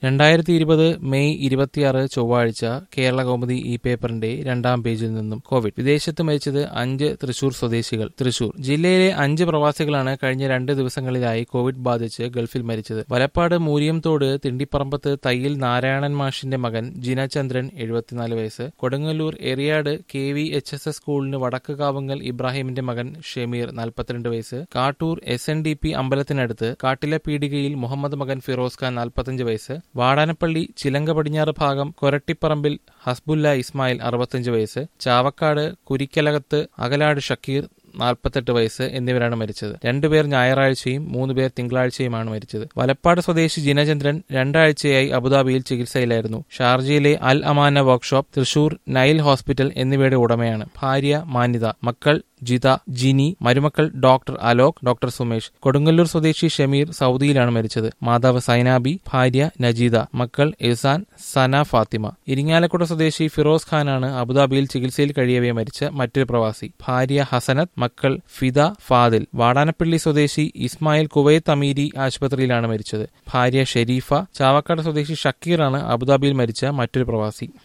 രണ്ടായിരത്തി ഇരുപത് മെയ് ഇരുപത്തിയാറ് ചൊവ്വാഴ്ച കേരള കൗമുദി ഈ പേപ്പറിന്റെ രണ്ടാം പേജിൽ നിന്നും കോവിഡ് വിദേശത്ത് മരിച്ചത് അഞ്ച് തൃശൂർ സ്വദേശികൾ തൃശൂർ ജില്ലയിലെ അഞ്ച് പ്രവാസികളാണ് കഴിഞ്ഞ രണ്ട് ദിവസങ്ങളിലായി കോവിഡ് ബാധിച്ച് ഗൾഫിൽ മരിച്ചത് വലപ്പാട് മൂരിയംതോട് തിണ്ടിപ്പറമ്പത്ത് തയ്യിൽ നാരായണൻ മാഷിന്റെ മകൻ ജിനചന്ദ്രൻ എഴുപത്തിനാല് വയസ്സ് Kodungallur Eriyad K V H S S സ്കൂളിന് വടക്ക് കാവുങ്കൽ ഇബ്രാഹിമിന്റെ മകൻ ഷമീർ നാൽപ്പത്തിരണ്ട് വയസ്സ് Kattoor S N D P അമ്പലത്തിനടുത്ത് കാട്ടിലെ പീടികയിൽ മുഹമ്മദ് മകൻ ഫിറോസ് ഖാൻ നാൽപ്പത്തഞ്ച് വയസ്സ് വാടാനപ്പള്ളി ചിലങ്ക പടിഞ്ഞാറ് ഭാഗം കൊരട്ടിപ്പറമ്പിൽ ഹസ്ബുല്ല ഇസ്മായിൽ അറുപത്തഞ്ച് വയസ്സ് ചാവക്കാട് കുരിക്കലകത്ത് അകലാട് ഷക്കീർ നാൽപ്പത്തെട്ട് വയസ്സ് എന്നിവരാണ് മരിച്ചത് രണ്ടുപേർ ഞായറാഴ്ചയും മൂന്ന് പേർ തിങ്കളാഴ്ചയുമാണ് മരിച്ചത് വലപ്പാട് സ്വദേശി ജിനചന്ദ്രൻ രണ്ടാഴ്ചയായി അബുദാബിയിൽ ചികിത്സയിലായിരുന്നു ഷാർജയിലെ Al Amana workshop Thrissur Nile hospital എന്നിവയുടെ ഉടമയാണ് ഭാര്യ മാന്യത മക്കൾ ജിത ജിനി മരുമക്കൾ ഡോക്ടർ അലോക് ഡോക്ടർ സുമേഷ് കൊടുങ്ങല്ലൂർ സ്വദേശി ഷമീർ സൗദിയിലാണ് മരിച്ചത് മാതാവ് സൈനാബി ഭാര്യ നജീദ മക്കൾ ഇസാൻ സന ഫാത്തിമ ഇരിങ്ങാലക്കുട സ്വദേശി ഫിറോസ് ഖാനാണ് അബുദാബിയിൽ ചികിത്സയിൽ കഴിയവേ മരിച്ച മറ്റൊരു പ്രവാസി ഭാര്യ ഹസനത്ത് മക്കൾ ഫിദ ഫാദിൽ വാടാനപ്പള്ളി സ്വദേശി ഇസ്മായിൽ കുവൈത്ത് അമീരി ആശുപത്രിയിലാണ് മരിച്ചത് ഭാര്യ ഷെരീഫ ചാവക്കാട് സ്വദേശി ഷക്കീറാണ് അബുദാബിയിൽ മരിച്ച മറ്റൊരു പ്രവാസി